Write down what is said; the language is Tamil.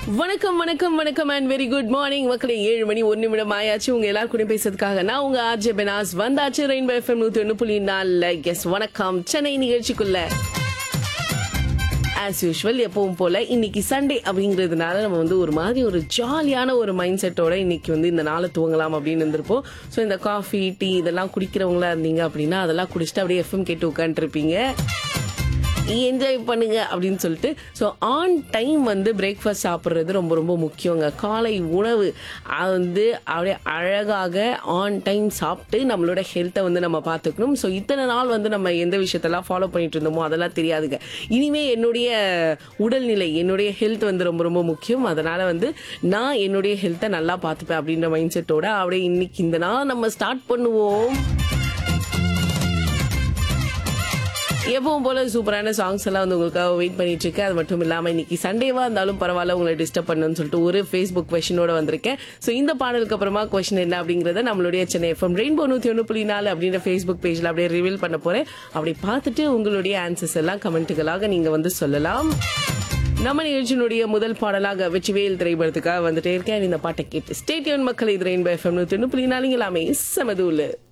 வணக்கம் வணக்கம் வணக்கம் அண்ட் வெரி குட் மார்னிங் மக்களே ஏழு மணி ஒரு நிமிடம் ஆயாச்சு உங்க எல்லாரும் கூட பேசுறதுக்காக நான் உங்க ஆர்ஜே பெனாஸ் வந்தாச்சு ரெயின்போ எஃப்எம் நூத்தி ஒண்ணு புள்ளி நாலுல எஸ் வணக்கம் சென்னை நிகழ்ச்சிக்குள்ள ஆஸ் யூஷுவல் எப்பவும் போல இன்னைக்கு சண்டே அப்படிங்கிறதுனால நம்ம வந்து ஒரு மாதிரி ஒரு ஜாலியான ஒரு மைண்ட் செட்டோட இன்னைக்கு வந்து இந்த நாளை துவங்கலாம் அப்படின்னு இருந்திருப்போம் ஸோ இந்த காஃபி டீ இதெல்லாம் குடிக்கிறவங்களா இருந்தீங்க அப்படின்னா அதெல்லாம் குடிச்சிட்டு அப்படியே எஃப்எம் கேட்டு உட்காந்துருப்பீங்க என்ஜாய் பண்ணுங்க அப்படின்னு சொல்லிட்டு ஸோ ஆன் டைம் வந்து பிரேக்ஃபாஸ்ட் சாப்பிட்றது ரொம்ப ரொம்ப முக்கியங்க காலை உணவு அது வந்து அப்படியே அழகாக ஆன் டைம் சாப்பிட்டு நம்மளோட ஹெல்த்தை வந்து நம்ம பார்த்துக்கணும் ஸோ இத்தனை நாள் வந்து நம்ம எந்த விஷயத்தெல்லாம் ஃபாலோ பண்ணிட்டு இருந்தோமோ அதெல்லாம் தெரியாதுங்க இனிமே என்னுடைய உடல்நிலை என்னுடைய ஹெல்த் வந்து ரொம்ப ரொம்ப முக்கியம் அதனால வந்து நான் என்னுடைய ஹெல்த்தை நல்லா பார்த்துப்பேன் அப்படின்ற மைண்ட் செட்டோட அப்படியே இன்னைக்கு இந்த நாள் நம்ம ஸ்டார்ட் பண்ணுவோம் எப்பவும் போல சூப்பரான சாங்ஸ் எல்லாம் வந்து உங்களுக்காக வெயிட் பண்ணிட்டு இருக்கேன் அது மட்டும் இல்லாம இன்னைக்கு சண்டேவா இருந்தாலும் பரவாயில்ல உங்களை டிஸ்டர்ப் பண்ணணும்னு சொல்லிட்டு ஒரு ஃபேஸ்புக் கொஸ்டினோட வந்திருக்கேன் ஸோ இந்த பாடலுக்கு அப்புறமா கொஸ்டின் என்ன அப்படிங்கறத நம்மளுடைய சென்னை எஃப்எம் ரெயின்போ நூத்தி ஒன்று புள்ளி நாலு அப்படின்ற ஃபேஸ்புக் பேஜ்ல அப்படியே ரிவீல் பண்ண போறேன் அப்படி பார்த்துட்டு உங்களுடைய ஆன்சர்ஸ் எல்லாம் கமெண்ட்டுகளாக நீங்க வந்து சொல்லலாம் நம்ம நிகழ்ச்சியினுடைய முதல் பாடலாக வெற்றிவேல் திரைப்படத்துக்காக வந்துட்டே இருக்கேன் இந்த பாட்டை கேட்டு ஸ்டேடியன் மக்கள் இது ரெயின்போ எஃப்எம் நூத்தி ஒன்று புள்ளி நாலு எல்லாமே சமதூலு